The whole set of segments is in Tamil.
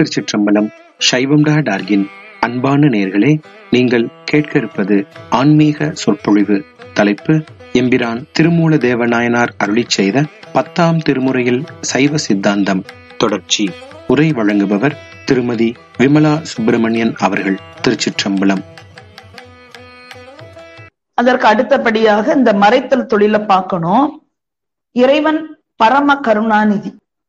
திருச்சிற்றம்பலம் சைவம் டா டார்கின் அன்பான நேர்களே நீங்கள் கேட்க இருப்பது ஆன்மீக சொற்பொழிவு தலைப்பு எம்பிரான் திருமூல தேவநாயனார் அருளிச் செய்த பத்தாம் திருமுறையில் சைவ சித்தாந்தம் தொடர்ச்சி உரை வழங்குபவர் திருமதி விமலா சுப்பிரமணியன் அவர்கள் திருச்சிற்றம்பலம் அதற்கு அடுத்தபடியாக இந்த மறைத்தல் தொழிலை பார்க்கணும் இறைவன் பரம கருணாநிதி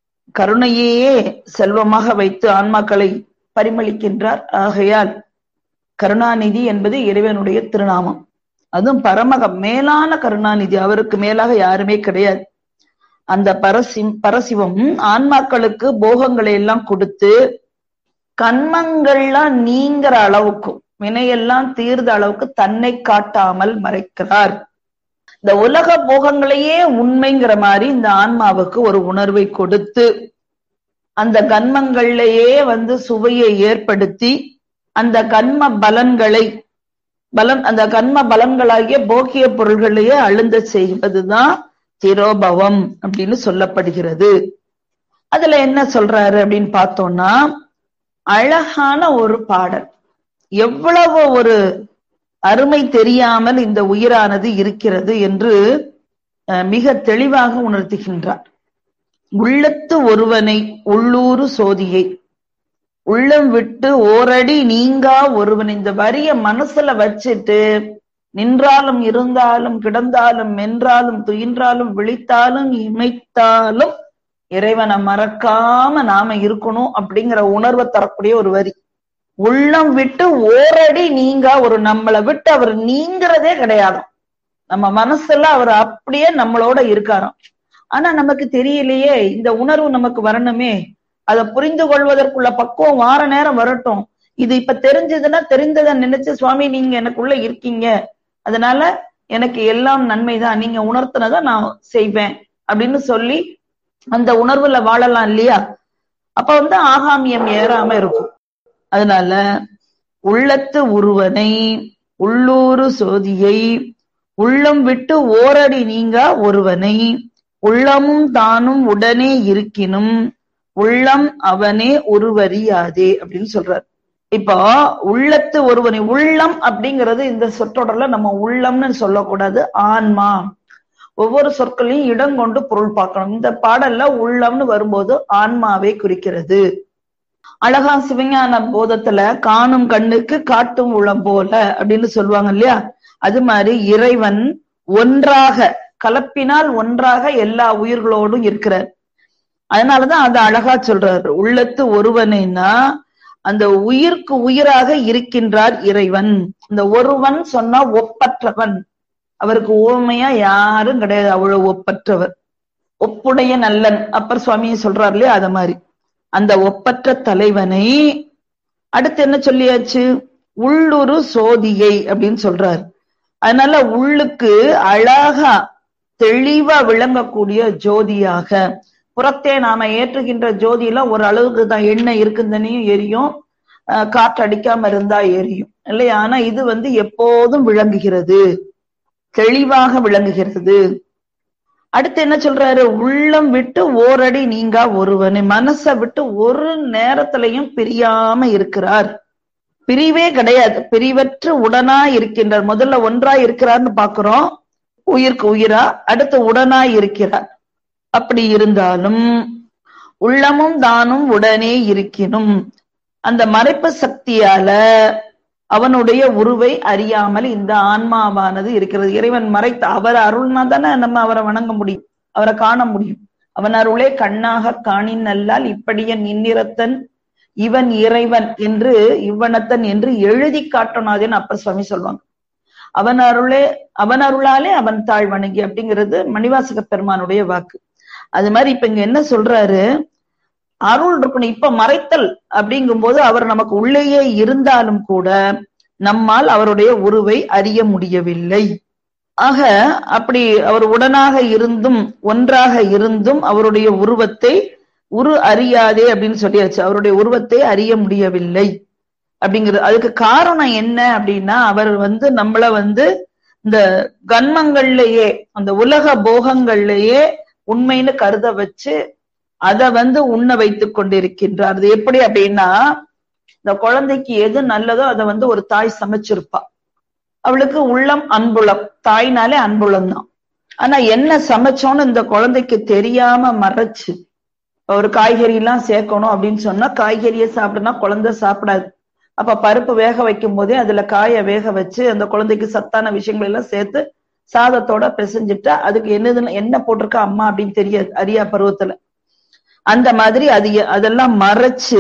கருணையே செல்வமாக வைத்து ஆன்மாக்களை பரிமளிக்கின்றார் ஆகையால் கருணாநிதி என்பது இறைவனுடைய திருநாமம் அதுவும் பரமக மேலான கருணாநிதி அவருக்கு மேலாக யாருமே கிடையாது அந்த பரசி பரசிவம் ஆன்மாக்களுக்கு போகங்களை எல்லாம் கொடுத்து கண்மங்கள்லாம் நீங்கிற அளவுக்கும் வினையெல்லாம் தீர்ந்த அளவுக்கு தன்னை காட்டாமல் மறைக்கிறார் இந்த உலக போகங்களையே உண்மைங்கிற மாதிரி இந்த ஆன்மாவுக்கு ஒரு உணர்வை கொடுத்து அந்த கன்மங்கள்லயே வந்து சுவையை ஏற்படுத்தி அந்த கண்ம பலன்களை பலன் அந்த கண்ம பலன்களாகிய போக்கிய பொருள்களையே அழுந்த செய்வதுதான் திரோபவம் அப்படின்னு சொல்லப்படுகிறது அதுல என்ன சொல்றாரு அப்படின்னு பார்த்தோம்னா அழகான ஒரு பாடல் எவ்வளவு ஒரு அருமை தெரியாமல் இந்த உயிரானது இருக்கிறது என்று மிக தெளிவாக உணர்த்துகின்றார் உள்ளத்து ஒருவனை உள்ளூரு சோதியை உள்ளம் விட்டு ஓரடி நீங்கா ஒருவன் இந்த வரிய மனசுல வச்சுட்டு நின்றாலும் இருந்தாலும் கிடந்தாலும் மென்றாலும் துயின்றாலும் விழித்தாலும் இமைத்தாலும் இறைவனை மறக்காம நாம இருக்கணும் அப்படிங்கிற உணர்வை தரக்கூடிய ஒரு வரி உள்ளம் விட்டு ஓரடி நீங்க ஒரு நம்மளை விட்டு அவர் நீங்கிறதே கிடையாது நம்ம மனசுல அவர் அப்படியே நம்மளோட இருக்காராம் ஆனா நமக்கு தெரியலையே இந்த உணர்வு நமக்கு வரணுமே அதை புரிந்து கொள்வதற்குள்ள பக்குவம் வார நேரம் வரட்டும் இது இப்ப தெரிஞ்சதுன்னா தெரிந்ததை நினைச்சு சுவாமி நீங்க எனக்குள்ள இருக்கீங்க அதனால எனக்கு எல்லாம் நன்மைதான் நீங்க உணர்த்தினதை நான் செய்வேன் அப்படின்னு சொல்லி அந்த உணர்வுல வாழலாம் இல்லையா அப்ப வந்து ஆகாமியம் ஏறாம இருக்கும் அதனால உள்ளத்து உருவனை உள்ளூரு சோதியை உள்ளம் விட்டு ஓரடி நீங்க ஒருவனை உள்ளமும் தானும் உடனே இருக்கினும் உள்ளம் அவனே உருவறியாதே அப்படின்னு சொல்றார் இப்போ உள்ளத்து ஒருவனை உள்ளம் அப்படிங்கிறது இந்த சொற்றொடர்ல நம்ம உள்ளம்னு சொல்லக்கூடாது ஆன்மா ஒவ்வொரு சொற்களையும் இடம் கொண்டு பொருள் பார்க்கணும் இந்த பாடல்ல உள்ளம்னு வரும்போது ஆன்மாவை குறிக்கிறது அழகா சிவஞான போதத்துல காணும் கண்ணுக்கு காட்டும் உளம் போல அப்படின்னு சொல்லுவாங்க இல்லையா அது மாதிரி இறைவன் ஒன்றாக கலப்பினால் ஒன்றாக எல்லா உயிர்களோடும் இருக்கிறார் அதனாலதான் அது அழகா சொல்றாரு உள்ளத்து ஒருவனைனா அந்த உயிர்க்கு உயிராக இருக்கின்றார் இறைவன் இந்த ஒருவன் சொன்னா ஒப்பற்றவன் அவருக்கு ஓமையா யாரும் கிடையாது அவ்வளவு ஒப்பற்றவர் ஒப்புடைய நல்லன் அப்பர் சுவாமியை சொல்றாரு இல்லையா அத மாதிரி அந்த ஒப்பற்ற தலைவனை அடுத்து என்ன சொல்லியாச்சு உள்ளுரு சோதியை அப்படின்னு சொல்றாரு அதனால உள்ளுக்கு அழகா தெளிவா விளங்கக்கூடிய ஜோதியாக புறத்தே நாம ஏற்றுகின்ற ஜோதியில ஒரு அளவுக்கு தான் எண்ணெய் இருக்குந்தனையும் எரியும் காற்று அடிக்காம இருந்தா எரியும் இல்லையா ஆனா இது வந்து எப்போதும் விளங்குகிறது தெளிவாக விளங்குகிறது அடுத்து என்ன சொல்றாரு உள்ளம் விட்டு ஓரடி நீங்கா ஒருவனை மனசை விட்டு ஒரு நேரத்திலையும் பிரியாம இருக்கிறார் பிரிவே கிடையாது பிரிவற்று உடனா இருக்கின்றார் முதல்ல ஒன்றா இருக்கிறார்னு பாக்குறோம் உயிருக்கு உயிரா அடுத்து உடனா இருக்கிறார் அப்படி இருந்தாலும் உள்ளமும் தானும் உடனே இருக்கணும் அந்த மறைப்பு சக்தியால அவனுடைய உருவை அறியாமல் இந்த ஆன்மாவானது இருக்கிறது இறைவன் மறைத்த அவர் அருள்னா தானே நம்ம அவரை வணங்க முடியும் அவரை காண முடியும் அவன் அருளே கண்ணாக காணின் நல்லால் இப்படிய நின்னிறத்தன் இவன் இறைவன் என்று இவ்வனத்தன் என்று எழுதி காட்டணாதேன்னு அப்ப சுவாமி சொல்லுவாங்க அவன் அருளே அவன் அருளாலே அவன் தாழ் வணங்கி அப்படிங்கிறது மணிவாசக பெருமானுடைய வாக்கு அது மாதிரி இப்ப இங்க என்ன சொல்றாரு அருள் இருக்கணும் இப்ப மறைத்தல் அப்படிங்கும் போது அவர் நமக்கு உள்ளேயே இருந்தாலும் கூட நம்மால் அவருடைய உருவை அறிய முடியவில்லை ஆக அப்படி அவர் உடனாக இருந்தும் ஒன்றாக இருந்தும் அவருடைய உருவத்தை உரு அறியாதே அப்படின்னு சொல்லியாச்சு அவருடைய உருவத்தை அறிய முடியவில்லை அப்படிங்கிறது அதுக்கு காரணம் என்ன அப்படின்னா அவர் வந்து நம்மள வந்து இந்த கன்மங்கள்லயே அந்த உலக போகங்கள்லயே உண்மைன்னு கருத வச்சு அத வந்து உண்ண வைத்துக் கொண்டிருக்கின்றார் அது எப்படி அப்படின்னா இந்த குழந்தைக்கு எது நல்லதோ அதை வந்து ஒரு தாய் சமைச்சிருப்பா அவளுக்கு உள்ளம் அன்புளம் தாய்னாலே அன்புளம் தான் ஆனா என்ன சமைச்சோன்னு இந்த குழந்தைக்கு தெரியாம மறைச்சு ஒரு காய்கறி எல்லாம் சேர்க்கணும் அப்படின்னு சொன்னா காய்கறியை சாப்பிடுனா குழந்தை சாப்பிடாது அப்ப பருப்பு வேக வைக்கும் போதே அதுல காய வேக வச்சு அந்த குழந்தைக்கு சத்தான விஷயங்கள் எல்லாம் சேர்த்து சாதத்தோட பிசைஞ்சிட்டா அதுக்கு என்னதுன்னு என்ன போட்டிருக்கா அம்மா அப்படின்னு தெரியாது அரியா பருவத்துல அந்த மாதிரி அது அதெல்லாம் மறைச்சு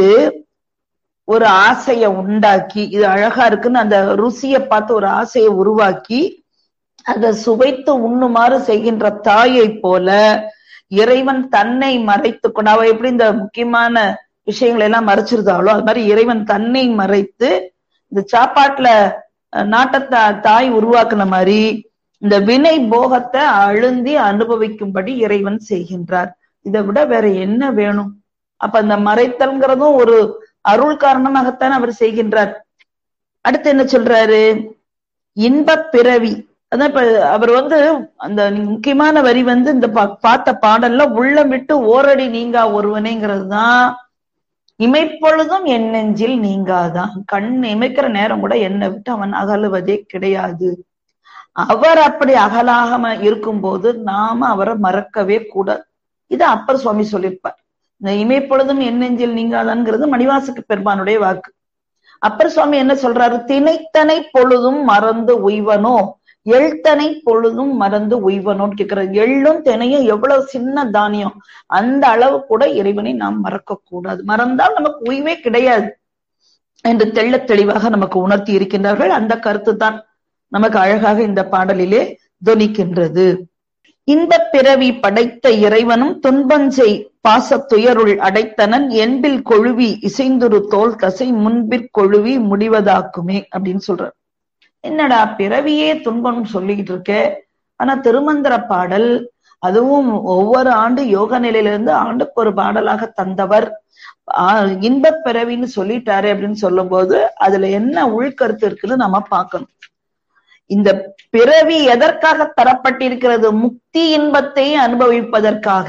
ஒரு ஆசைய உண்டாக்கி இது அழகா இருக்குன்னு அந்த ருசியை பார்த்து ஒரு ஆசையை உருவாக்கி அதை சுவைத்து உண்ணுமாறு செய்கின்ற தாயை போல இறைவன் தன்னை மறைத்து கொண்டு அவ எப்படி இந்த முக்கியமான விஷயங்களை எல்லாம் மறைச்சிருந்தாளோ அது மாதிரி இறைவன் தன்னை மறைத்து இந்த சாப்பாட்டுல நாட்டத்தை தாய் உருவாக்குன மாதிரி இந்த வினை போகத்தை அழுந்தி அனுபவிக்கும்படி இறைவன் செய்கின்றார் இதை விட வேற என்ன வேணும் அப்ப அந்த மறைத்தல்ங்கிறதும் ஒரு அருள் காரணமாகத்தான் அவர் செய்கின்றார் அடுத்து என்ன சொல்றாரு இன்பப் பிறவி அதான் இப்ப அவர் வந்து அந்த முக்கியமான வரி வந்து இந்த பார்த்த பாடல்ல உள்ளம் விட்டு ஓரடி நீங்கா ஒருவனேங்கிறது தான் இமைப்பொழுதும் என் நெஞ்சில் நீங்காதான் கண் இமைக்கிற நேரம் கூட என்னை விட்டு அவன் அகலுவதே கிடையாது அவர் அப்படி அகலாக இருக்கும்போது நாம அவரை மறக்கவே கூடாது இது அப்பர் சுவாமி சொல்லியிருப்பார் இந்த இமைப்பொழுதும் என் நெஞ்சில் நீங்காதான்ங்கிறது மணிவாசக்கு பெருமானுடைய வாக்கு அப்பர் சுவாமி என்ன சொல்றாரு திணைத்தனை பொழுதும் மறந்து உய்வனோ எள்தனை பொழுதும் மறந்து உய்வனோன்னு கேட்கிறார் எள்ளும் தினையும் எவ்வளவு சின்ன தானியம் அந்த அளவு கூட இறைவனை நாம் மறக்க கூடாது மறந்தால் நமக்கு உய்வே கிடையாது என்று தெள்ள தெளிவாக நமக்கு உணர்த்தி இருக்கின்றார்கள் அந்த கருத்து தான் நமக்கு அழகாக இந்த பாடலிலே துணிக்கின்றது இந்த பிறவி படைத்த இறைவனும் துன்பஞ்சை பாசத்துயருள் அடைத்தனன் என்பில் கொழுவி இசைந்துரு தோல் தசை முன்பிற் கொழுவி முடிவதாக்குமே அப்படின்னு சொல்றார் என்னடா பிறவியே துன்பம் சொல்லிக்கிட்டு இருக்க ஆனா திருமந்திர பாடல் அதுவும் ஒவ்வொரு ஆண்டு யோக நிலையிலிருந்து ஆண்டுக்கு ஒரு பாடலாக தந்தவர் இன்பப் பிறவின்னு சொல்லிட்டாரு அப்படின்னு சொல்லும் போது அதுல என்ன உள்கருத்து இருக்குன்னு நம்ம பார்க்கணும் இந்த பிறவி எதற்காக தரப்பட்டிருக்கிறது முக்தி இன்பத்தை அனுபவிப்பதற்காக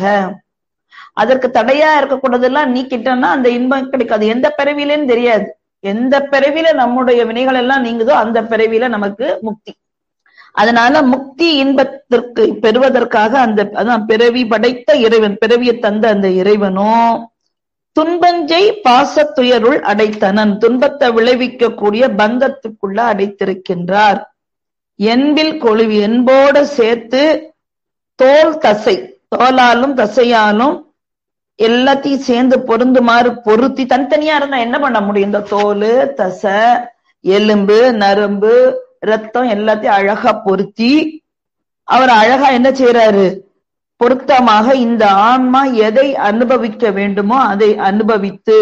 அதற்கு தடையா இருக்கக்கூடாதெல்லாம் நீக்கிட்டோம்னா அந்த இன்பம் கிடைக்காது எந்த பிறவிலன்னு தெரியாது எந்த பிறவில நம்முடைய வினைகள் எல்லாம் நீங்குதோ அந்த பிறவில நமக்கு முக்தி அதனால முக்தி இன்பத்திற்கு பெறுவதற்காக அந்த அதான் பிறவி படைத்த இறைவன் பிறவியை தந்த அந்த இறைவனும் துன்பஞ்சை பாசத்துயருள் அடைத்தனன் துன்பத்தை விளைவிக்கக்கூடிய பந்தத்துக்குள்ள அடைத்திருக்கின்றார் என்பில் கொழுவி என்போட சேர்த்து தோல் தசை தோலாலும் தசையாலும் எல்லாத்தையும் சேர்ந்து பொருந்துமாறு பொருத்தி தனித்தனியா இருந்தா என்ன பண்ண முடியும் இந்த தோல் தசை எலும்பு நரம்பு ரத்தம் எல்லாத்தையும் அழகா பொருத்தி அவர் அழகா என்ன செய்யறாரு பொருத்தமாக இந்த ஆன்மா எதை அனுபவிக்க வேண்டுமோ அதை அனுபவித்து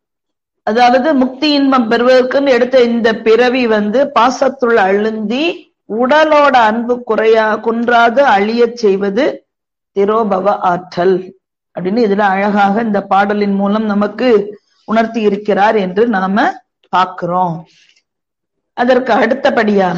அதாவது முக்தி இன்பம் பெறுவதற்குன்னு எடுத்த இந்த பிறவி வந்து பாசத்துள் அழுந்தி உடலோட அன்பு குறையா குன்றாது அழியச் செய்வது திரோபவ ஆற்றல் அப்படின்னு இதுல அழகாக இந்த பாடலின் மூலம் நமக்கு உணர்த்தி இருக்கிறார் என்று நாம பார்க்கிறோம் அதற்கு அடுத்தபடியாக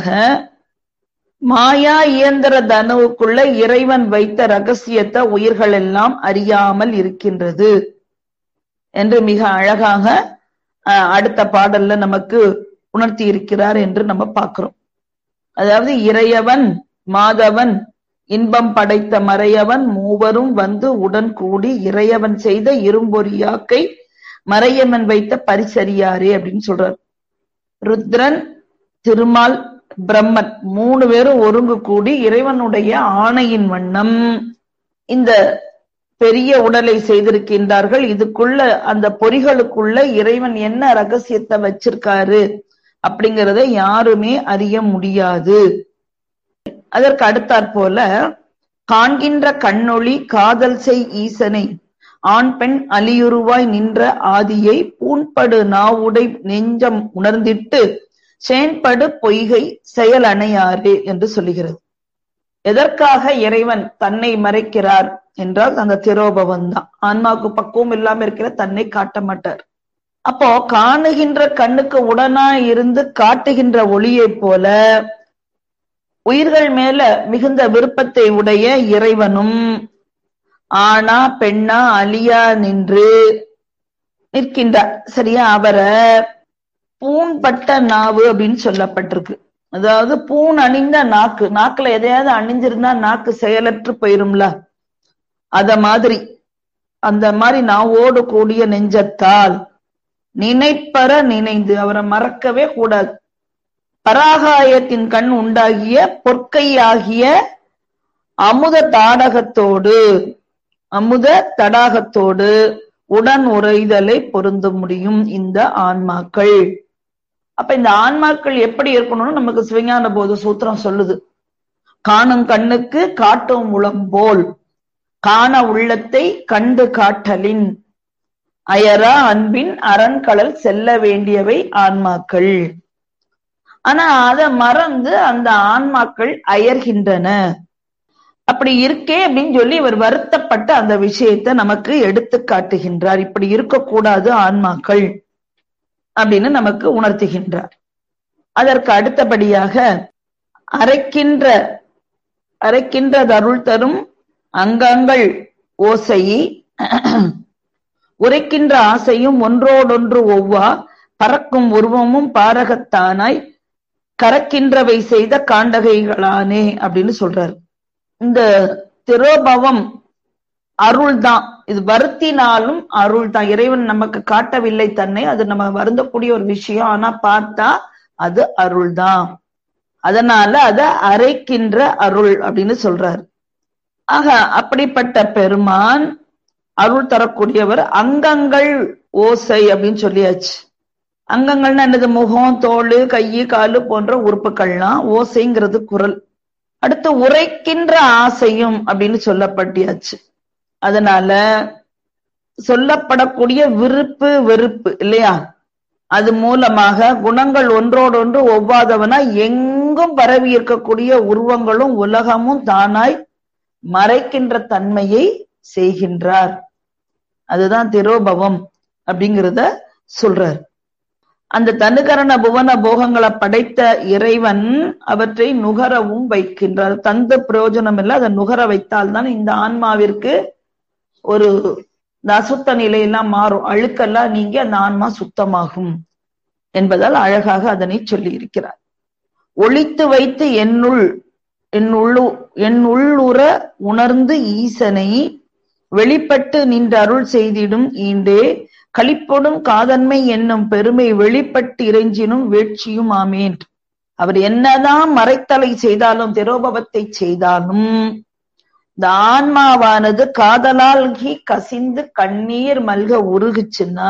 மாயா இயந்திர தனுவுக்குள்ள இறைவன் வைத்த ரகசியத்தை உயிர்கள் எல்லாம் அறியாமல் இருக்கின்றது என்று மிக அழகாக அடுத்த பாடல்ல நமக்கு உணர்த்தி இருக்கிறார் என்று நம்ம பார்க்கிறோம் அதாவது இறையவன் மாதவன் இன்பம் படைத்த மறையவன் மூவரும் வந்து உடன் கூடி இறையவன் செய்த இரும்பொறியாக்கை மறையவன் வைத்த பரிசரியாரே அப்படின்னு சொல்றார் ருத்ரன் திருமால் பிரம்மன் மூணு பேரும் ஒருங்கு கூடி இறைவனுடைய ஆணையின் வண்ணம் இந்த பெரிய உடலை செய்திருக்கின்றார்கள் இதுக்குள்ள அந்த பொறிகளுக்குள்ள இறைவன் என்ன ரகசியத்தை வச்சிருக்காரு அப்படிங்கிறத யாருமே அறிய முடியாது அதற்கு அடுத்தாற் போல காண்கின்ற கண்ணொளி காதல் செய் ஈசனை ஆண் பெண் அலியுருவாய் நின்ற ஆதியை பூண்படு நாவுடை நெஞ்சம் உணர்ந்திட்டு சேன்படு பொய்கை செயல் அணையாரே என்று சொல்லுகிறது எதற்காக இறைவன் தன்னை மறைக்கிறார் என்றால் அந்த திரோபவன் தான் ஆன்மாவுக்கு பக்குவம் இல்லாம இருக்கிற தன்னை காட்ட மாட்டார் அப்போ காணுகின்ற கண்ணுக்கு உடனா இருந்து காட்டுகின்ற ஒளியை போல உயிர்கள் மேல மிகுந்த விருப்பத்தை உடைய இறைவனும் ஆனா பெண்ணா அலியா நின்று நிற்கின்றார் சரியா அவரை பூண்பட்ட நாவு அப்படின்னு சொல்லப்பட்டிருக்கு அதாவது பூண் அணிந்த நாக்கு நாக்குல எதையாவது அணிஞ்சிருந்தா நாக்கு செயலற்று போயிரும்ல அத மாதிரி அந்த மாதிரி நாவோடு கூடிய நெஞ்சத்தால் நினைப்பற நினைந்து அவரை மறக்கவே கூடாது பராகாயத்தின் கண் உண்டாகிய பொற்கையாகிய அமுத தாடகத்தோடு அமுத தடாகத்தோடு உடன் உரைதலை பொருந்த முடியும் இந்த ஆன்மாக்கள் அப்ப இந்த ஆன்மாக்கள் எப்படி இருக்கணும்னு நமக்கு சிவஞான போத சூத்திரம் சொல்லுது காணும் கண்ணுக்கு காட்டும் உளம் போல் காண உள்ளத்தை கண்டு காட்டலின் அயரா அன்பின் அரண்களல் செல்ல வேண்டியவை ஆன்மாக்கள் ஆனா அத மறந்து அந்த ஆன்மாக்கள் அயர்கின்றன அப்படி இருக்கே அப்படின்னு சொல்லி இவர் வருத்தப்பட்ட அந்த விஷயத்தை நமக்கு எடுத்து காட்டுகின்றார் இப்படி இருக்கக்கூடாது ஆன்மாக்கள் அப்படின்னு நமக்கு உணர்த்துகின்றார் அதற்கு அடுத்தபடியாக அரைக்கின்ற அரைக்கின்ற அருள் தரும் அங்கங்கள் ஓசையை உரைக்கின்ற ஆசையும் ஒன்றோடொன்று ஒவ்வா பறக்கும் உருவமும் பாரகத்தானாய் கறக்கின்றவை செய்த காண்டகைகளானே அப்படின்னு சொல்றாரு இந்த திரோபவம் அருள் தான் இது வருத்தினாலும் அருள் தான் இறைவன் நமக்கு காட்டவில்லை தன்னை அது நம்ம வருந்தக்கூடிய ஒரு விஷயம் ஆனா பார்த்தா அது அருள் தான் அதனால அத அரைக்கின்ற அருள் அப்படின்னு சொல்றாரு ஆக அப்படிப்பட்ட பெருமான் அருள் தரக்கூடியவர் அங்கங்கள் ஓசை அப்படின்னு சொல்லியாச்சு அங்கங்கள்னா என்னது முகம் தோல் கையு காலு போன்ற உறுப்புகள்லாம் ஓசைங்கிறது குரல் அடுத்து உரைக்கின்ற ஆசையும் அப்படின்னு சொல்லப்பட்டியாச்சு அதனால சொல்லப்படக்கூடிய விருப்பு வெறுப்பு இல்லையா அது மூலமாக குணங்கள் ஒன்றோடொன்று ஒவ்வாதவனா எங்கும் பரவி இருக்கக்கூடிய உருவங்களும் உலகமும் தானாய் மறைக்கின்ற தன்மையை செய்கின்றார் அதுதான் திரோபவம் அப்படிங்கிறத சொல்றார் அந்த தனுகரண புவன போகங்களை படைத்த இறைவன் அவற்றை நுகரவும் வைக்கின்றார் தந்த பிரயோஜனம் இல்லை அதை நுகர வைத்தால்தான் இந்த ஆன்மாவிற்கு ஒரு இந்த அசுத்த நிலையெல்லாம் மாறும் அழுக்கெல்லாம் நீங்கி அந்த ஆன்மா சுத்தமாகும் என்பதால் அழகாக அதனை சொல்லி இருக்கிறார் ஒழித்து வைத்து என்னுள் என் உள்ளு என் உள்ளுற உணர்ந்து ஈசனை வெளிப்பட்டு நின்ற அருள் செய்திடும் ஈண்டே களிப்பொடும் காதன்மை என்னும் பெருமை வெளிப்பட்டு இறைஞ்சினும் வேட்சியும் ஆமேன் அவர் என்னதான் மறைத்தலை செய்தாலும் திரோபவத்தை செய்தாலும் இந்த ஆன்மாவானது காதலால் கசிந்து கண்ணீர் மல்க உருகுச்சுன்னா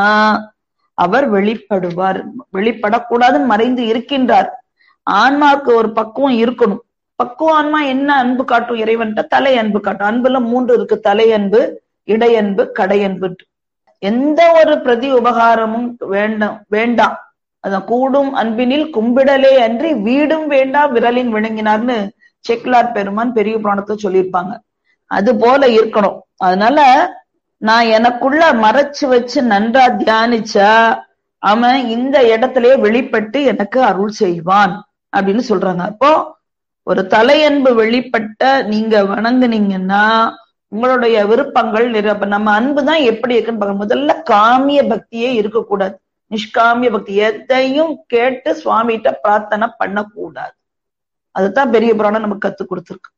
அவர் வெளிப்படுவார் வெளிப்படக்கூடாதுன்னு மறைந்து இருக்கின்றார் ஆன்மாவுக்கு ஒரு பக்குவம் இருக்கணும் பக்குவ ஆன்மா என்ன அன்பு காட்டும் இறைவன்ட்ட தலை அன்பு காட்டும் அன்புல மூன்று இருக்கு தலை அன்பு இடையன்பு கடையன்பு எந்த ஒரு பிரதி உபகாரமும் வேண்டாம் வேண்டாம் அதான் கூடும் அன்பினில் கும்பிடலே அன்றி வீடும் வேண்டாம் விரலின் விளங்கினார்னு செக்லார் பெருமான் பெரிய புராணத்தை சொல்லியிருப்பாங்க அது போல இருக்கணும் அதனால நான் எனக்குள்ள மறைச்சு வச்சு நன்றா தியானிச்சா அவன் இந்த இடத்திலேயே வெளிப்பட்டு எனக்கு அருள் செய்வான் அப்படின்னு சொல்றாங்க அப்போ ஒரு தலையன்பு வெளிப்பட்ட நீங்க வணங்குனீங்கன்னா உங்களுடைய விருப்பங்கள் நிரப்ப நம்ம அன்பு தான் எப்படி இருக்குன்னு பார்க்க முதல்ல காமிய பக்தியே இருக்கக்கூடாது நிஷ்காமிய பக்தி எதையும் கேட்டு சுவாமிகிட்ட பிரார்த்தனை பண்ணக்கூடாது அதுதான் பெரிய புராணம் நமக்கு கத்து கொடுத்துருக்கு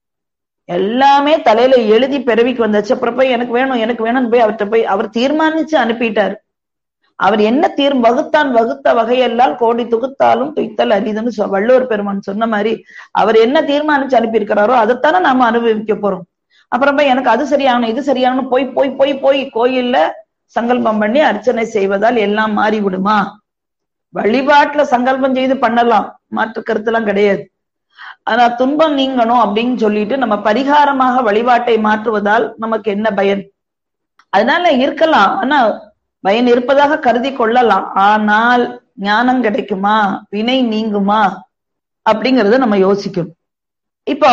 எல்லாமே தலையில எழுதி பிறவிக்கு வந்தாச்சு அப்புறம் போய் எனக்கு வேணும் எனக்கு வேணும்னு போய் அவர்கிட்ட போய் அவர் தீர்மானிச்சு அனுப்பிட்டாரு அவர் என்ன தீர் வகுத்தான் வகுத்த வகையெல்லாம் கோடி தொகுத்தாலும் துய்த்தல் அரிதுன்னு சொ வள்ளுவர் பெருமான் சொன்ன மாதிரி அவர் என்ன தீர்மானிச்சு அனுப்பியிருக்கிறாரோ அதைத்தானே நாம அனுபவிக்க போறோம் அப்புறம் போய் எனக்கு அது சரியாகணும் இது சரியாகணும் போய் போய் போய் போய் கோயில்ல சங்கல்பம் பண்ணி அர்ச்சனை செய்வதால் எல்லாம் மாறி விடுமா வழிபாட்டுல சங்கல்பம் செய்து பண்ணலாம் மாற்று கருத்துலாம் கிடையாது ஆனா துன்பம் நீங்கணும் அப்படின்னு சொல்லிட்டு நம்ம பரிகாரமாக வழிபாட்டை மாற்றுவதால் நமக்கு என்ன பயன் அதனால இருக்கலாம் ஆனா பயன் இருப்பதாக கருதி கொள்ளலாம் ஆனால் ஞானம் கிடைக்குமா வினை நீங்குமா அப்படிங்கறத நம்ம யோசிக்கணும் இப்போ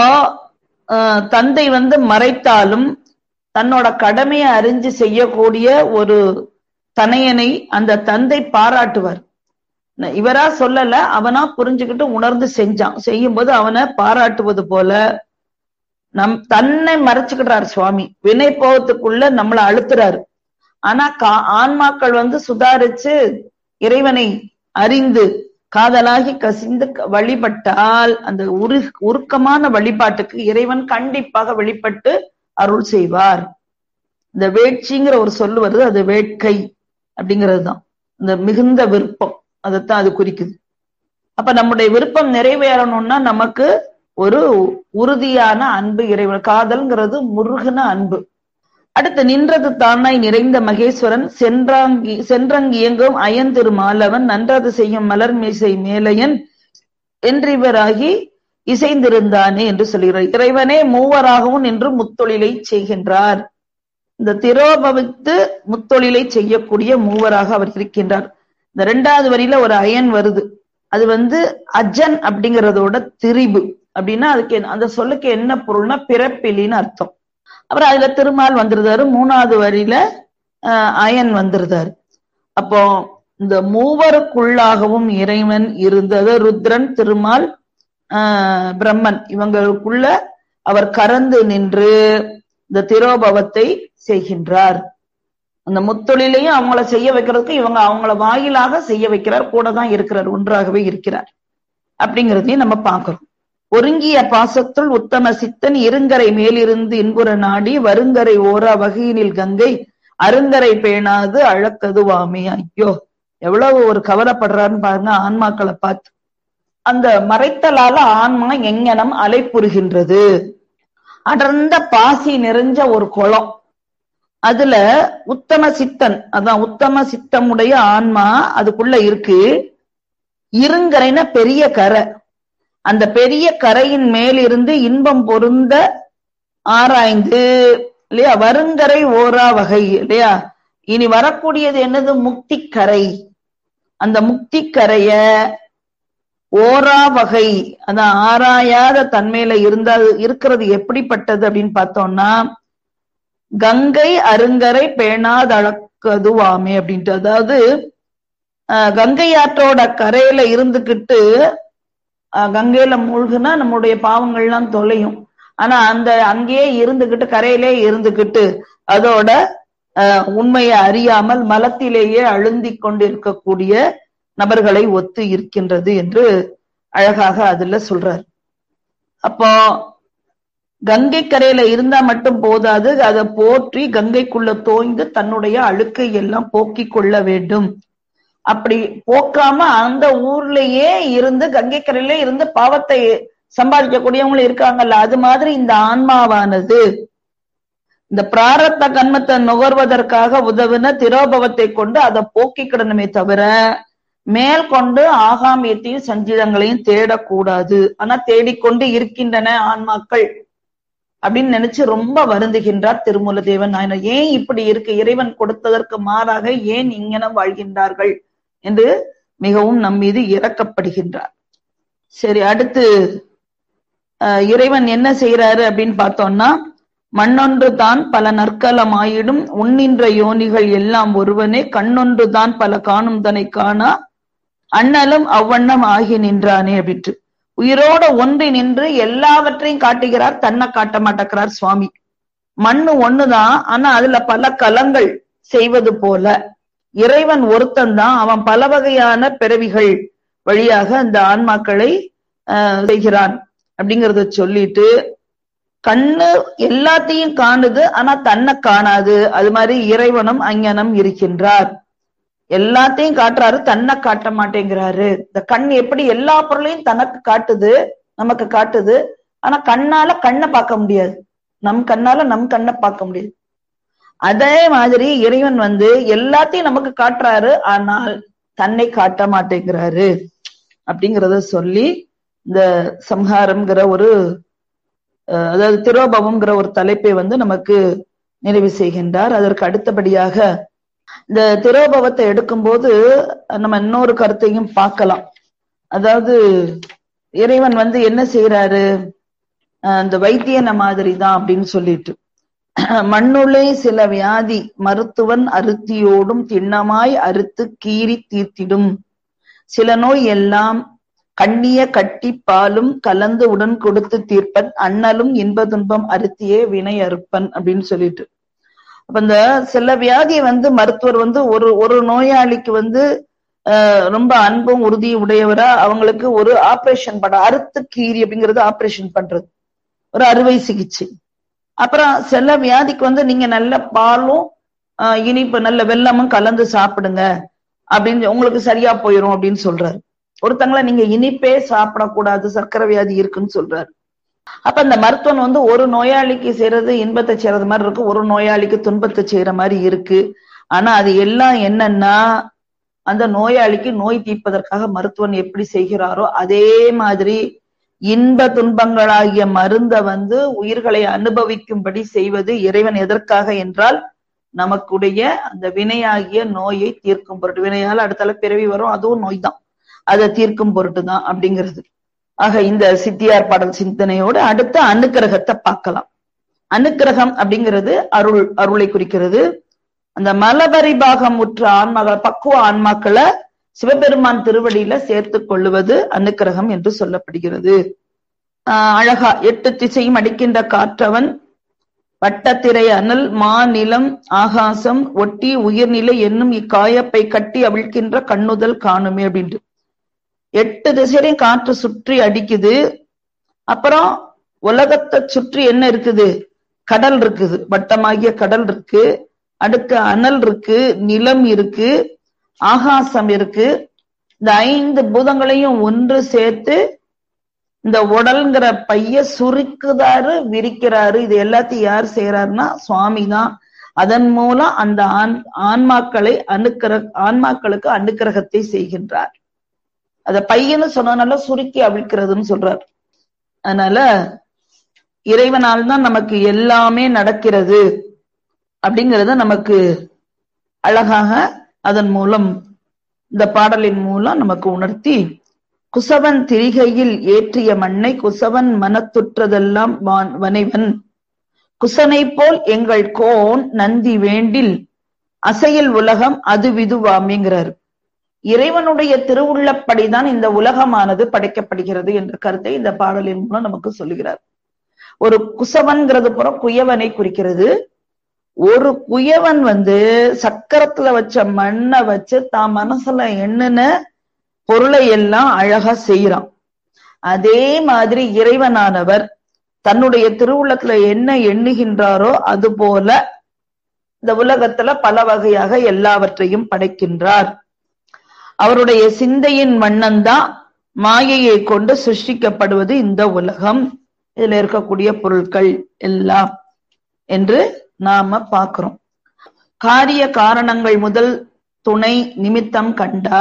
தந்தை வந்து மறைத்தாலும் தன்னோட கடமையை அறிஞ்சு செய்யக்கூடிய ஒரு தனையனை அந்த தந்தை பாராட்டுவார் இவரா சொல்லல அவனா புரிஞ்சுக்கிட்டு உணர்ந்து செஞ்சான் செய்யும் போது அவனை பாராட்டுவது போல நம் தன்னை மறைச்சுக்கிட்டாரு சுவாமி வினை போகத்துக்குள்ள நம்மளை அழுத்துறாரு ஆனா கா ஆன்மாக்கள் வந்து சுதாரிச்சு இறைவனை அறிந்து காதலாகி கசிந்து வழிபட்டால் அந்த உரு உருக்கமான வழிபாட்டுக்கு இறைவன் கண்டிப்பாக வெளிப்பட்டு அருள் செய்வார் இந்த வேட்சிங்கிற ஒரு சொல்லு வருது அது வேட்கை அப்படிங்கிறது தான் இந்த மிகுந்த விருப்பம் அதைத்தான் அது குறிக்குது அப்ப நம்முடைய விருப்பம் நிறைவேறணும்னா நமக்கு ஒரு உறுதியான அன்பு இறைவன் காதல்ங்கிறது முருகன அன்பு அடுத்து நின்றது தானாய் நிறைந்த மகேஸ்வரன் சென்றாங்கி சென்றங்கியங்கும் அயன் திருமாலவன் நன்றது செய்யும் மலர் மீசை மேலையன் என்றிவராகி இசைந்திருந்தானே என்று சொல்கிறார் இறைவனே மூவராகவும் நின்று முத்தொழிலை செய்கின்றார் இந்த திரோபவித்து முத்தொழிலை செய்யக்கூடிய மூவராக அவர் இருக்கின்றார் இந்த இரண்டாவது வரியில ஒரு அயன் வருது அது வந்து அஜன் அப்படிங்கறதோட திரிபு அப்படின்னா அதுக்கு அந்த சொல்லுக்கு என்ன பொருள்னா பிறப்பிலின்னு அர்த்தம் அப்புறம் அதுல திருமால் வந்துருந்தாரு மூணாவது வரியில அயன் வந்துருந்தாரு அப்போ இந்த மூவருக்குள்ளாகவும் இறைவன் இருந்தது ருத்ரன் திருமால் ஆஹ் பிரம்மன் இவங்களுக்குள்ள அவர் கறந்து நின்று இந்த திரோபவத்தை செய்கின்றார் அந்த முத்தொழிலையும் அவங்கள செய்ய வைக்கிறதுக்கு இவங்க அவங்கள வாயிலாக செய்ய வைக்கிறார் கூட தான் இருக்கிறார் ஒன்றாகவே இருக்கிறார் அப்படிங்கிறதையும் நம்ம பார்க்கிறோம் ஒருங்கிய பாசத்துள் உத்தம சித்தன் இருங்கரை மேலிருந்து இன்புற நாடி வருங்கரை ஓரா வகையினில் கங்கை அருங்கரை பேணாது அழக்கதுவாமே ஐயோ எவ்வளவு ஒரு கவலைப்படுறாருன்னு பாருங்க ஆன்மாக்களை பார்த்து அந்த மறைத்தலால ஆன்மா எங்கனம் அலைப்புறுகின்றது அடர்ந்த பாசி நிறைஞ்ச ஒரு குளம் அதுல உத்தம சித்தன் அதான் உத்தம சித்தமுடைய ஆன்மா அதுக்குள்ள இருக்கு இருங்கரைனா பெரிய கரை அந்த பெரிய கரையின் மேலிருந்து இன்பம் பொருந்த ஆராய்ந்து இல்லையா வருங்கரை ஓரா வகை இல்லையா இனி வரக்கூடியது என்னது முக்தி கரை அந்த முக்தி கரைய ஓரா வகை அதான் ஆராயாத தன்மையில இருந்தா இருக்கிறது எப்படிப்பட்டது அப்படின்னு பார்த்தோம்னா கங்கை அருங்கரை பேணாதளக்கதுவாமே அப்படின்ட்டு அதாவது கங்கை ஆற்றோட கரையில இருந்துகிட்டு கங்கையில மூழ்குனா நம்முடைய பாவங்கள்லாம் தொலையும் ஆனா அந்த அங்கேயே இருந்துகிட்டு கரையிலே இருந்துகிட்டு அதோட உண்மையை அறியாமல் மலத்திலேயே அழுந்தி கொண்டிருக்கக்கூடிய நபர்களை ஒத்து இருக்கின்றது என்று அழகாக அதுல சொல்றார் அப்போ கங்கை கரையில இருந்தா மட்டும் போதாது அதை போற்றி கங்கைக்குள்ள தோய்ந்து தன்னுடைய அழுக்கை எல்லாம் போக்கிக் கொள்ள வேண்டும் அப்படி போக்காம அந்த ஊர்லயே இருந்து கங்கை கரையில இருந்து பாவத்தை சம்பாதிக்கக்கூடியவங்களும் இருக்காங்கல்ல அது மாதிரி இந்த ஆன்மாவானது இந்த பிராரத்த கண்மத்தை நுகர்வதற்காக உதவுன திரோபவத்தை கொண்டு அதை போக்கிக்கிடணுமே தவிர மேல் கொண்டு ஆகாமியத்தையும் சஞ்சீதங்களையும் தேடக்கூடாது ஆனா தேடிக்கொண்டு இருக்கின்றன ஆன்மாக்கள் அப்படின்னு நினைச்சு ரொம்ப வருந்துகின்றார் திருமூல தேவன் நாயனர் ஏன் இப்படி இருக்கு இறைவன் கொடுத்ததற்கு மாறாக ஏன் இங்கனம் வாழ்கின்றார்கள் என்று மிகவும் நம் மீது இறக்கப்படுகின்றார் சரி அடுத்து இறைவன் என்ன செய்யறாரு அப்படின்னு பார்த்தோம்னா மண்ணொன்று தான் பல நற்கலமாயிடும் உண்ணின்ற யோனிகள் எல்லாம் ஒருவனே கண்ணொன்று தான் பல காணும் தனை காணா அண்ணலும் அவ்வண்ணம் ஆகி நின்றானே அப்படின்ட்டு உயிரோட ஒன்றி நின்று எல்லாவற்றையும் காட்டுகிறார் தன்னை காட்ட மாட்டேங்கிறார் சுவாமி மண்ணு ஒண்ணுதான் ஆனா அதுல பல கலங்கள் செய்வது போல இறைவன் ஒருத்தன் தான் அவன் பல வகையான பிறவிகள் வழியாக அந்த ஆன்மாக்களை செய்கிறான் அப்படிங்கறத சொல்லிட்டு கண்ணு எல்லாத்தையும் காணுது ஆனா தன்னை காணாது அது மாதிரி இறைவனும் அஞ்ஞனம் இருக்கின்றார் எல்லாத்தையும் காட்டுறாரு தன்னை காட்ட மாட்டேங்கிறாரு இந்த கண் எப்படி எல்லா பொருளையும் தனக்கு காட்டுது நமக்கு காட்டுது ஆனா கண்ணால கண்ணை பார்க்க முடியாது நம் கண்ணால நம் கண்ணை பார்க்க முடியாது அதே மாதிரி இறைவன் வந்து எல்லாத்தையும் நமக்கு காட்டுறாரு ஆனால் தன்னை காட்ட மாட்டேங்கிறாரு அப்படிங்கிறத சொல்லி இந்த சம்ஹாரம்ங்கிற ஒரு அதாவது திரோபவம்ங்கிற ஒரு தலைப்பை வந்து நமக்கு நிறைவு செய்கின்றார் அதற்கு அடுத்தபடியாக இந்த திரோபவத்தை எடுக்கும்போது நம்ம இன்னொரு கருத்தையும் பார்க்கலாம் அதாவது இறைவன் வந்து என்ன செய்யறாரு இந்த வைத்தியன மாதிரி தான் அப்படின்னு சொல்லிட்டு மண்ணுளே சில வியாதி மருத்துவன் அருத்தியோடும் திண்ணமாய் அறுத்து கீறி தீர்த்திடும் சில நோய் எல்லாம் கண்ணிய கட்டி பாலும் கலந்து உடன் கொடுத்து தீர்ப்பன் அண்ணலும் இன்ப துன்பம் அறுத்தியே வினை அறுப்பன் அப்படின்னு சொல்லிட்டு அப்ப இந்த சில வியாதியை வந்து மருத்துவர் வந்து ஒரு ஒரு நோயாளிக்கு வந்து ரொம்ப அன்பும் உறுதி உடையவரா அவங்களுக்கு ஒரு ஆபரேஷன் பண்ண அறுத்து கீரி அப்படிங்கிறது ஆபரேஷன் பண்றது ஒரு அறுவை சிகிச்சை அப்புறம் சில வியாதிக்கு வந்து நீங்க நல்ல பாலும் இனிப்பு நல்ல வெள்ளமும் கலந்து சாப்பிடுங்க அப்படின்னு உங்களுக்கு சரியா போயிரும் அப்படின்னு சொல்றாரு ஒருத்தங்கள நீங்க இனிப்பே சாப்பிடக்கூடாது சர்க்கரை வியாதி இருக்குன்னு சொல்றாரு அப்ப இந்த மருத்துவம் வந்து ஒரு நோயாளிக்கு செய்யறது இன்பத்தை செய்யறது மாதிரி இருக்கு ஒரு நோயாளிக்கு துன்பத்தை செய்யற மாதிரி இருக்கு ஆனா அது எல்லாம் என்னன்னா அந்த நோயாளிக்கு நோய் தீர்ப்பதற்காக மருத்துவன் எப்படி செய்கிறாரோ அதே மாதிரி இன்ப துன்பங்களாகிய மருந்த வந்து உயிர்களை அனுபவிக்கும்படி செய்வது இறைவன் எதற்காக என்றால் நமக்குடைய அந்த வினையாகிய நோயை தீர்க்கும் பொருட்டு வினையால் அடுத்தால பிறவி வரும் அதுவும் நோய் தான் அதை தீர்க்கும் பொருட்டு தான் அப்படிங்கிறது ஆக இந்த சித்தியார் பாடல் சிந்தனையோடு அடுத்த அனுக்கிரகத்தை பார்க்கலாம் அனுக்கிரகம் அப்படிங்கிறது அருள் அருளை குறிக்கிறது அந்த மலபரிபாகம் உற்ற ஆன்மாக்களை பக்குவ ஆன்மாக்களை சிவபெருமான் திருவடியில சேர்த்து கொள்ளுவது அனுக்கிரகம் என்று சொல்லப்படுகிறது ஆஹ் அழகா எட்டு திசையும் அடிக்கின்ற காற்றவன் வட்டத்திரை அனல் மா நிலம் ஆகாசம் ஒட்டி உயிர்நிலை என்னும் இக்காயப்பை கட்டி அவிழ்க்கின்ற கண்ணுதல் காணுமே அப்படின்ட்டு எட்டு திசையிலையும் காற்று சுற்றி அடிக்குது அப்புறம் உலகத்தை சுற்றி என்ன இருக்குது கடல் இருக்குது வட்டமாகிய கடல் இருக்கு அடுத்து அனல் இருக்கு நிலம் இருக்கு ஆகாசம் இருக்கு இந்த ஐந்து பூதங்களையும் ஒன்று சேர்த்து இந்த உடல்ங்கிற பைய சுருக்குதாரு விரிக்கிறாரு இது எல்லாத்தையும் யார் செய்யறாருன்னா சுவாமி தான் அதன் மூலம் அந்த ஆண் ஆன்மாக்களை அணுக்கிற ஆன்மாக்களுக்கு அனுக்கிரகத்தை செய்கின்றார் அத பையன்னு சொன்னதுனால சுருக்கி அவிழ்க்கிறதுன்னு சொல்றார் அதனால இறைவனால் தான் நமக்கு எல்லாமே நடக்கிறது அப்படிங்கறத நமக்கு அழகாக அதன் மூலம் இந்த பாடலின் மூலம் நமக்கு உணர்த்தி குசவன் திரிகையில் ஏற்றிய மண்ணை குசவன் மனத்துற்றதெல்லாம் வனைவன் குசனை போல் எங்கள் கோன் நந்தி வேண்டில் அசையில் உலகம் அது விதுவாமிங்கிறார் இறைவனுடைய திருவுள்ளப்படிதான் இந்த உலகமானது படைக்கப்படுகிறது என்ற கருத்தை இந்த பாடலின் மூலம் நமக்கு சொல்லுகிறார் ஒரு குசவன்கிறது புற குயவனை குறிக்கிறது ஒரு குயவன் வந்து சக்கரத்துல வச்ச மண்ணை வச்சு தான் மனசுல எண்ணுன பொருளை எல்லாம் அழகா செய்யறான் அதே மாதிரி இறைவனானவர் தன்னுடைய திருவுள்ளத்துல என்ன எண்ணுகின்றாரோ அது போல இந்த உலகத்துல பல வகையாக எல்லாவற்றையும் படைக்கின்றார் அவருடைய சிந்தையின் வண்ணம்தான் மாயையை கொண்டு சிருஷ்டிக்கப்படுவது இந்த உலகம் இதுல இருக்கக்கூடிய பொருட்கள் எல்லாம் என்று நாம பார்க்கிறோம் காரிய காரணங்கள் முதல் துணை நிமித்தம் கண்டா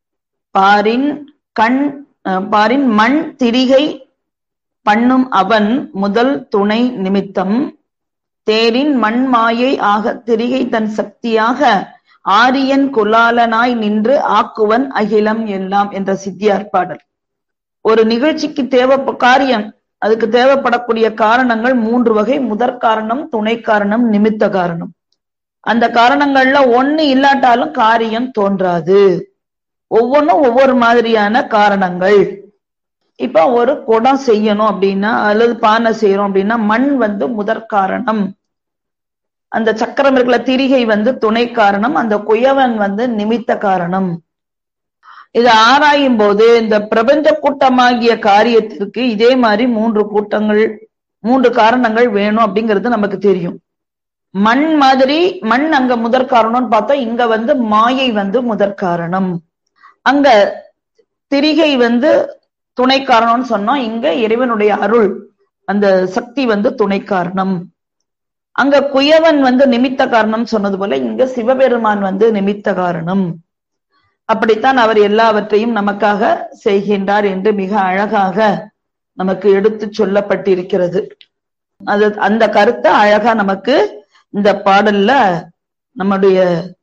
பாரின் கண் பாரின் மண் திரிகை பண்ணும் அவன் முதல் துணை நிமித்தம் தேரின் மண் மாயை ஆக திரிகை தன் சக்தியாக ஆரியன் குலாலனாய் நின்று ஆக்குவன் அகிலம் எல்லாம் என்ற சித்தியார் பாடல் ஒரு நிகழ்ச்சிக்கு தேவை காரியம் அதுக்கு தேவைப்படக்கூடிய காரணங்கள் மூன்று வகை முதற் காரணம் துணை காரணம் நிமித்த காரணம் அந்த காரணங்கள்ல ஒண்ணு இல்லாட்டாலும் காரியம் தோன்றாது ஒவ்வொன்றும் ஒவ்வொரு மாதிரியான காரணங்கள் இப்ப ஒரு குடம் செய்யணும் அப்படின்னா அல்லது பானை செய்யறோம் அப்படின்னா மண் வந்து முதற் காரணம் அந்த சக்கரம் இருக்கிற திரிகை வந்து துணை காரணம் அந்த குயவன் வந்து நிமித்த காரணம் இது ஆராயும் போது இந்த பிரபஞ்ச கூட்டமாகிய காரியத்திற்கு இதே மாதிரி மூன்று கூட்டங்கள் மூன்று காரணங்கள் வேணும் அப்படிங்கிறது நமக்கு தெரியும் மண் மாதிரி மண் அங்க முதற் காரணம்னு பார்த்தா இங்க வந்து மாயை வந்து முதற் காரணம் அங்க திரிகை வந்து துணை காரணம்னு சொன்னோம் இங்க இறைவனுடைய அருள் அந்த சக்தி வந்து துணை காரணம் அங்க குயவன் வந்து நிமித்த காரணம் சொன்னது போல இங்க சிவபெருமான் வந்து நிமித்த காரணம் அப்படித்தான் அவர் எல்லாவற்றையும் நமக்காக செய்கின்றார் என்று மிக அழகாக நமக்கு எடுத்து சொல்லப்பட்டிருக்கிறது அது அந்த கருத்தை அழகா நமக்கு இந்த பாடல்ல நம்முடைய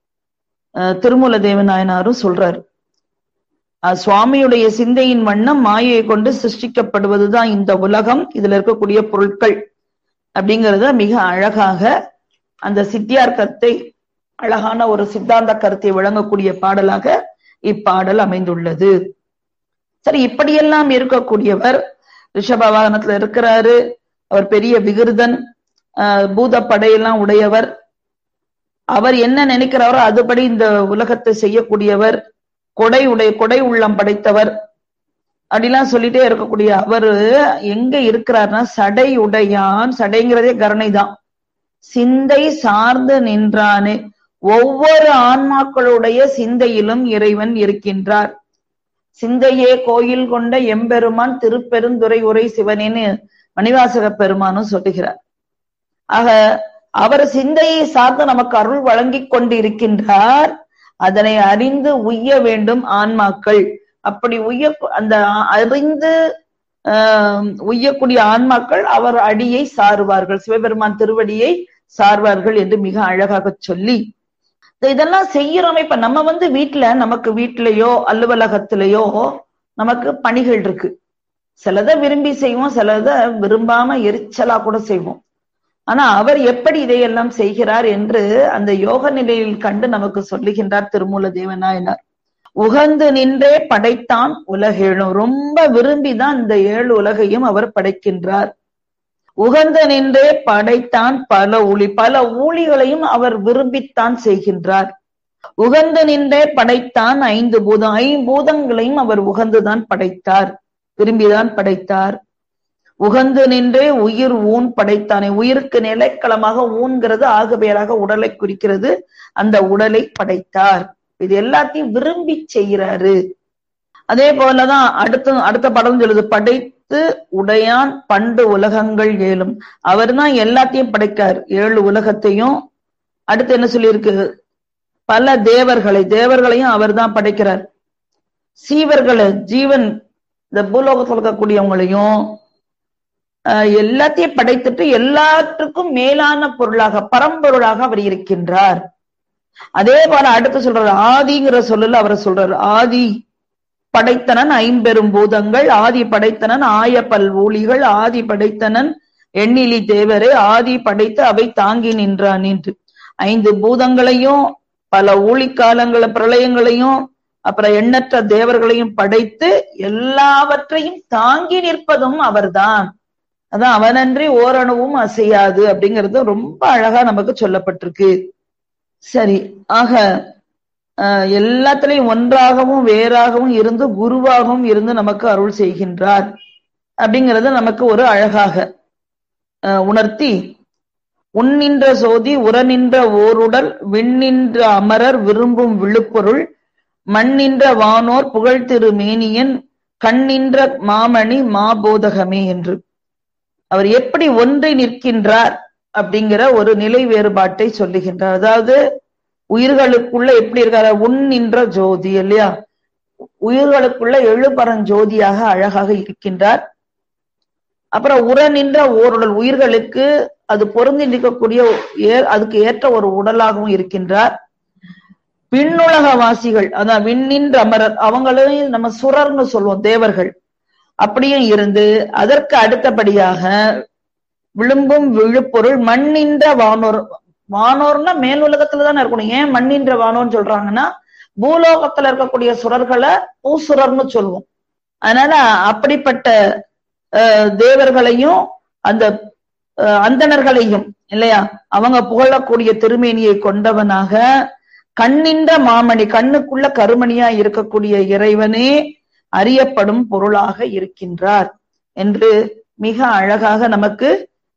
திருமூல தேவநாயனாரும் சொல்றாரு சுவாமியுடைய சிந்தையின் வண்ணம் மாயை கொண்டு சிருஷ்டிக்கப்படுவதுதான் இந்த உலகம் இதுல இருக்கக்கூடிய பொருட்கள் அப்படிங்கிறத மிக அழகாக அந்த சித்தியார் கருத்தை அழகான ஒரு சித்தாந்த கருத்தை வழங்கக்கூடிய பாடலாக இப்பாடல் அமைந்துள்ளது சரி இப்படியெல்லாம் இருக்கக்கூடியவர் ரிஷப வாகனத்துல இருக்கிறாரு அவர் பெரிய விகிருதன் பூத படையெல்லாம் உடையவர் அவர் என்ன நினைக்கிறாரோ அதுபடி இந்த உலகத்தை செய்யக்கூடியவர் கொடை உடைய கொடை உள்ளம் படைத்தவர் அப்படிலாம் சொல்லிட்டே இருக்கக்கூடிய அவரு எங்க இருக்கிறார்னா சடை உடையான் சடைங்கிறதே கருணை தான் சிந்தை சார்ந்து நின்றானே ஒவ்வொரு ஆன்மாக்களுடைய சிந்தையிலும் இறைவன் இருக்கின்றார் சிந்தையே கோயில் கொண்ட எம்பெருமான் திருப்பெருந்துறை உரை சிவனேன்னு மணிவாசக பெருமானும் சொல்லுகிறார் ஆக அவர் சிந்தையை சார்ந்து நமக்கு அருள் வழங்கி கொண்டு இருக்கின்றார் அதனை அறிந்து உய்ய வேண்டும் ஆன்மாக்கள் அப்படி உய்ய அந்த அறிந்து உய்யக்கூடிய ஆன்மாக்கள் அவர் அடியை சாருவார்கள் சிவபெருமான் திருவடியை சார்வார்கள் என்று மிக அழகாக சொல்லி இதெல்லாம் செய்யறோம் இப்ப நம்ம வந்து வீட்டுல நமக்கு வீட்லயோ அலுவலகத்திலேயோ நமக்கு பணிகள் இருக்கு சிலதை விரும்பி செய்வோம் சிலதை விரும்பாம எரிச்சலா கூட செய்வோம் ஆனா அவர் எப்படி இதையெல்லாம் செய்கிறார் என்று அந்த யோக நிலையில் கண்டு நமக்கு சொல்லுகின்றார் திருமூல தேவநாயனார் உகந்து நின்றே படைத்தான் உலகேழும் ரொம்ப விரும்பிதான் இந்த ஏழு உலகையும் அவர் படைக்கின்றார் உகந்து நின்றே படைத்தான் பல ஊழி பல ஊழிகளையும் அவர் விரும்பித்தான் செய்கின்றார் உகந்து நின்றே படைத்தான் ஐந்து பூதம் ஐம்பூதங்களையும் அவர் உகந்துதான் படைத்தார் விரும்பிதான் படைத்தார் உகந்து நின்றே உயிர் ஊன் படைத்தானே உயிருக்கு நிலைக்களமாக ஊன்கிறது ஆகுபெயராக உடலை குறிக்கிறது அந்த உடலை படைத்தார் இது எல்லாத்தையும் விரும்பி செய்கிறாரு அதே போலதான் அடுத்த அடுத்த படம் சொல்லுது படைத்து உடையான் பண்டு உலகங்கள் ஏழும் அவர் தான் எல்லாத்தையும் படைக்கார் ஏழு உலகத்தையும் அடுத்து என்ன சொல்லியிருக்கு பல தேவர்களை தேவர்களையும் அவர் தான் படைக்கிறார் சீவர்களை ஜீவன் இந்த பூலோகத்தில் இருக்கக்கூடியவங்களையும் எல்லாத்தையும் படைத்துட்டு எல்லாத்துக்கும் மேலான பொருளாக பரம்பொருளாக அவர் இருக்கின்றார் அதே போல அடுத்து சொல்றாரு ஆதிங்கிற சொல்லல அவர் சொல்றாரு ஆதி படைத்தனன் ஐம்பெரும் பூதங்கள் ஆதி படைத்தனன் ஆய பல்வூழிகள் ஆதி படைத்தனன் எண்ணிலி தேவரே ஆதி படைத்து அவை தாங்கி நின்றான் என்று ஐந்து பூதங்களையும் பல ஊழிக்காலங்கள பிரளயங்களையும் அப்புறம் எண்ணற்ற தேவர்களையும் படைத்து எல்லாவற்றையும் தாங்கி நிற்பதும் அவர்தான் அதான் அவனன்றி ஓரணுவும் அசையாது அப்படிங்கிறது ரொம்ப அழகா நமக்கு சொல்லப்பட்டிருக்கு சரி ஆக எல்லாத்திலையும் ஒன்றாகவும் வேறாகவும் இருந்து குருவாகவும் இருந்து நமக்கு அருள் செய்கின்றார் அப்படிங்கிறது நமக்கு ஒரு அழகாக உணர்த்தி உன்னின்ற சோதி உரநின்ற ஓருடல் விண்ணின்ற அமரர் விரும்பும் விழுப்பொருள் மண்ணின்ற வானோர் புகழ் திரு மேனியன் கண்ணின்ற மாமணி மாபோதகமே என்று அவர் எப்படி ஒன்றி நிற்கின்றார் அப்படிங்கிற ஒரு நிலை வேறுபாட்டை சொல்லுகின்றார் அதாவது உயிர்களுக்குள்ள எப்படி இருக்காரு உன் நின்ற ஜோதி இல்லையா உயிர்களுக்குள்ள எழுபரஞ்சோதியாக அழகாக இருக்கின்றார் அப்புறம் உர நின்ற ஓருடல் உயிர்களுக்கு அது பொருந்தி நிற்கக்கூடிய அதுக்கு ஏற்ற ஒரு உடலாகவும் இருக்கின்றார் விண்ணுலக வாசிகள் அதான் விண்ணின்ற அமரர் அவங்களையும் நம்ம சுரர்னு சொல்லுவோம் தேவர்கள் அப்படியும் இருந்து அதற்கு அடுத்தபடியாக விழும்பும் விழுப்பொருள் மண்ணின்ற வானோர் வானோர்னா மேல் உலகத்துல தானே இருக்கணும் ஏன் மண்ணின்ற வானோர்னு சொல்றாங்கன்னா பூலோகத்துல இருக்கக்கூடிய சுரர்களை பூசுரர்னு சொல்லுவோம் அதனால அப்படிப்பட்ட தேவர்களையும் அந்த அந்தணர்களையும் இல்லையா அவங்க புகழக்கூடிய திருமேனியை கொண்டவனாக கண்ணின்ற மாமணி கண்ணுக்குள்ள கருமணியா இருக்கக்கூடிய இறைவனே அறியப்படும் பொருளாக இருக்கின்றார் என்று மிக அழகாக நமக்கு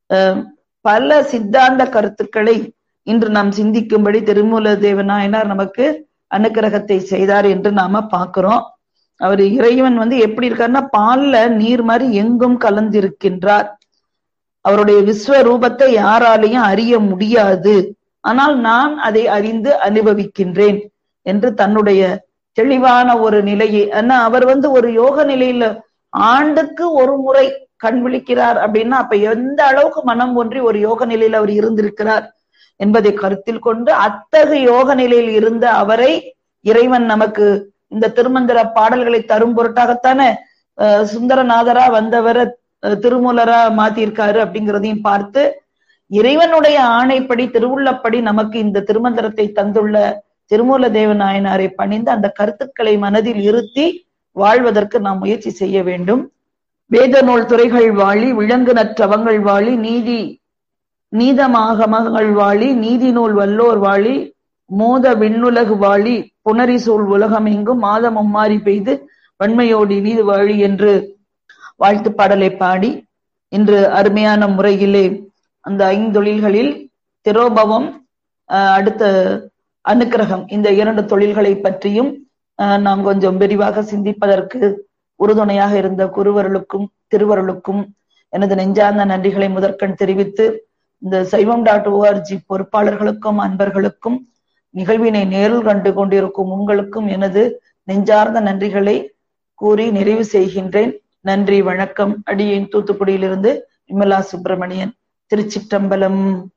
பல சித்தாந்த கருத்துக்களை இன்று நாம் சிந்திக்கும்படி திருமூல தேவநாயனார் நமக்கு அனுக்கிரகத்தை செய்தார் என்று நாம பார்க்கிறோம் அவர் இறைவன் வந்து எப்படி இருக்காருன்னா பால்ல நீர் மாதிரி எங்கும் கலந்திருக்கின்றார் அவருடைய விஸ்வரூபத்தை யாராலையும் அறிய முடியாது ஆனால் நான் அதை அறிந்து அனுபவிக்கின்றேன் என்று தன்னுடைய தெளிவான ஒரு நிலையை ஆனா அவர் வந்து ஒரு யோக நிலையில ஆண்டுக்கு ஒரு முறை கண் விழிக்கிறார் அப்படின்னா அப்ப எந்த அளவுக்கு மனம் ஒன்றி ஒரு யோக நிலையில் அவர் இருந்திருக்கிறார் என்பதை கருத்தில் கொண்டு அத்தகைய யோக நிலையில் இருந்த அவரை இறைவன் நமக்கு இந்த திருமந்திர பாடல்களை தரும் பொருட்டாகத்தானே சுந்தரநாதரா வந்தவரை திருமூலரா மாத்திருக்காரு அப்படிங்கிறதையும் பார்த்து இறைவனுடைய ஆணைப்படி திருவுள்ளப்படி நமக்கு இந்த திருமந்திரத்தை தந்துள்ள திருமூல தேவ நாயனாரை பணிந்து அந்த கருத்துக்களை மனதில் இருத்தி வாழ்வதற்கு நாம் முயற்சி செய்ய வேண்டும் வேத நூல் துறைகள் வாழி விலங்கு நற்றவங்கள் வாழி நீதி நீதமாகமகள் வாழி நீதி நூல் வல்லோர் வாழி மோத விண்ணுலகு வாழி புனரி சூழ் உலகமெங்கும் மாதம் மும்மாறி பெய்து வன்மையோடு நீது வாழி என்று வாழ்த்து பாடலை பாடி இன்று அருமையான முறையிலே அந்த ஐந்தொழில்களில் திரோபவம் அடுத்த அனுக்கிரகம் இந்த இரண்டு தொழில்களை பற்றியும் நாம் கொஞ்சம் விரிவாக சிந்திப்பதற்கு உறுதுணையாக இருந்த குருவருளுக்கும் திருவருளுக்கும் எனது நெஞ்சார்ந்த நன்றிகளை முதற்கண் தெரிவித்து இந்த சைவம் டாட் ஓஆர்ஜி பொறுப்பாளர்களுக்கும் அன்பர்களுக்கும் நிகழ்வினை நேரில் கண்டு கொண்டிருக்கும் உங்களுக்கும் எனது நெஞ்சார்ந்த நன்றிகளை கூறி நிறைவு செய்கின்றேன் நன்றி வணக்கம் அடியேன் தூத்துக்குடியிலிருந்து விமலா சுப்பிரமணியன் திருச்சிற்றம்பலம்